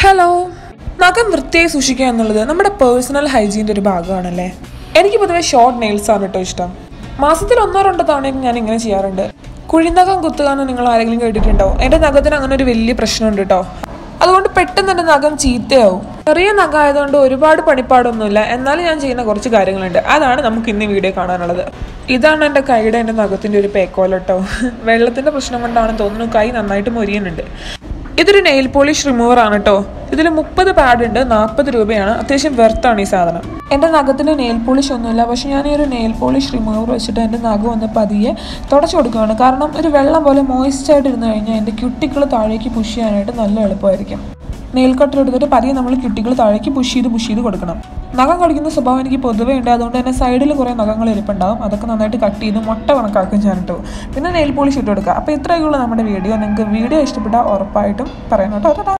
Hello നഖം വൃത്തിയായി സൂക്ഷിക്കുക എന്നുള്ളത് നമ്മുടെ പേഴ്സണൽ ഹൈജീൻ്റെ ഒരു ഭാഗമാണല്ലേ എനിക്ക് പൊതുവെ ഷോർട്ട് നെയിൽസ് ആണ് കേട്ടോ ഇഷ്ടം മാസത്തിൽ ഒന്നോ രണ്ടോ തവണയൊക്കെ ഞാൻ ഇങ്ങനെ ചെയ്യാറുണ്ട് കുഴിനഖം കുത്തുക എന്ന് നിങ്ങൾ ആരെങ്കിലും കേട്ടിട്ടുണ്ടോ എൻ്റെ നഖത്തിന് അങ്ങനെ ഒരു വലിയ പ്രശ്നമുണ്ട് കേട്ടോ അതുകൊണ്ട് പെട്ടെന്ന് എൻ്റെ നഖം ചീത്തയാവും ചെറിയ നഖം ആയതുകൊണ്ട് ഒരുപാട് പണിപ്പാടൊന്നുമില്ല എന്നാലും ഞാൻ ചെയ്യുന്ന കുറച്ച് കാര്യങ്ങളുണ്ട് അതാണ് നമുക്ക് ഇന്ന് വീഡിയോ കാണാനുള്ളത് ഇതാണ് എൻ്റെ കൈയുടെ എൻ്റെ നഖത്തിൻ്റെ ഒരു പേക്കോലട്ടോ വെള്ളത്തിൻ്റെ പ്രശ്നം കൊണ്ടാണെന്ന് തോന്നുന്നു കൈ നന്നായിട്ട് മൊരിയുന്നുണ്ട് ഇതൊരു നെയിൽ പോളിഷ് റിമൂവർ ആണ് കേട്ടോ ഇതിൽ മുപ്പത് പാഡ് ഉണ്ട് നാൽപ്പത് രൂപയാണ് അത്യാവശ്യം വെർത്താണ് ഈ സാധനം എൻ്റെ നഖത്തിന് നെയിൽ പോളിഷ് ഒന്നുമില്ല പക്ഷെ ഞാൻ ഈ ഒരു നെയിൽ പോളിഷ് റിമൂവർ വെച്ചിട്ട് എൻ്റെ നഖം ഒന്ന് പതിയെ തുടച്ചു കൊടുക്കുകയാണ് കാരണം ഒരു വെള്ളം പോലെ മോയിസ്റ്റ് ആയിട്ട് ഇരുന്ന് കഴിഞ്ഞാൽ എൻ്റെ ക്യുട്ടികൾ താഴേക്ക് പുഷ് ചെയ്യാനായിട്ട് നല്ല എളുപ്പമായിരിക്കും നെയിൽ കട്ടർ എടുത്തിട്ട് പതിയെ നമ്മൾ ക്യുട്ടികൾ താഴേക്ക് പുഷ് ചെയ്ത് പുഷ് ചെയ്ത് കൊടുക്കണം നഖം കളിക്കുന്ന സ്വഭാവം എനിക്ക് പൊതുവേ ഉണ്ട് അതുകൊണ്ട് തന്നെ സൈഡിൽ കുറേ നഖങ്ങൾ ഇരിപ്പുണ്ടാവും അതൊക്കെ നന്നായിട്ട് കട്ട് ചെയ്ത് മുട്ട കണക്കാക്കും ഞാൻ കേട്ടോ പിന്നെ നെയിൽ പോളിഷ് ഇട്ട് കൊടുക്കുക അപ്പോൾ ഇത്രയൊക്കെയുള്ള നമ്മുടെ വീഡിയോ നിങ്ങൾക്ക് വീഡിയോ ഇഷ്ടപ്പെട്ടാൽ ഉറപ്പായിട്ടും പറയണം കേട്ടോ ടാറ്റാ.